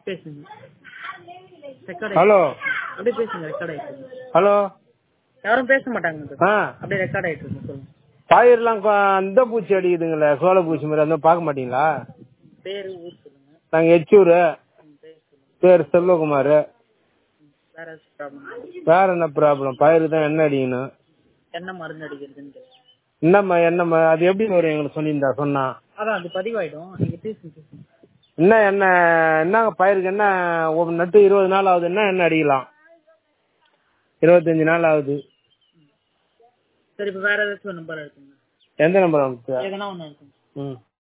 பேசுங்க record hello அப்படியே பேசுங்க ரெக்கார்ட் ஆயிட்டு இருக்கு. ஹலோ யாரும் பேச மாட்டாங்க ஆ அப்படியே ரெக்கார்ட் ஆயிட்டு இருக்கு சொல்லுங்க பயிரெல்லாம் கொ- அந்த பூச்சி அடிக்குதுங்களே சோள பூச்சி மாதிரி அந்த பார்க்க மாட்டீங்களா பேரு ஊர் சொல்லுங்க நாங்கள் எச்சூர் ம், பேர் சொல்லுங்க பேர் செல்வகுமார் வேற ப்ராப்ளம் வேற என்ன ப்ராப்ளம் பயிருக்கு தான் என்ன அடிக்கணும் என்ன மருந்து அடிக்கிறதுன்னு கேளுங்க. என்னம்மா என்னம்மா அது எப்படி வரும் எங்களுக்கு சொல்லியிருந்தா சொன்னா அதான் அது பதிவாயிடும் நீங்க பேசுங்க பேசுங்க என்ன என்ன என்னங்க பயிருக்கு என்ன ஒரு நட்டு இருபது நாள் ஆகுது என்ன என்ன அடிக்கலாம் இருபத்தஞ்சு நாள் ஆகுது சரி இப்ப வேற ஏதாச்சும் நம்பர் இருக்குங்க எந்த நம்பர் உங்களுக்கு எதனா ஒண்ணு இருக்குங்க ம்